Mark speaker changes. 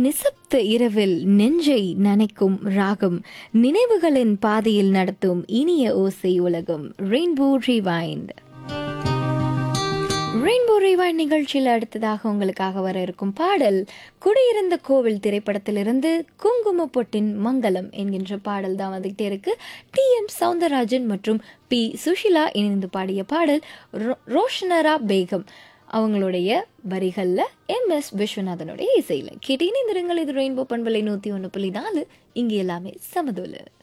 Speaker 1: நிசப்த இரவில் நெஞ்சை நனைக்கும் ராகம் நினைவுகளின் பாதையில் நடத்தும் இனிய ஓசை உலகம் ரெயின்போ ரிவைண்ட் ரெயின்போ ரிவைண்ட் நிகழ்ச்சியில் அடுத்ததாக உங்களுக்காக வர இருக்கும் பாடல் குடியிருந்த கோவில் திரைப்படத்திலிருந்து குங்கும பொட்டின் மங்களம் என்கின்ற பாடல் தான் வந்துகிட்டே இருக்கு டி எம் சவுந்தரராஜன் மற்றும் பி சுஷிலா இணைந்து பாடிய பாடல் ரோ- ரோஷனரா பேகம் அவங்களுடைய வரிகளில் எம் எஸ் விஸ்வநாதனுடைய இசையில் கேட்டு இணைந்திருங்கள் இது ரெயின்போ பண்பலை நூற்றி ஒன்று புள்ளி நாலு இங்கே எல்லாமே சமதோலு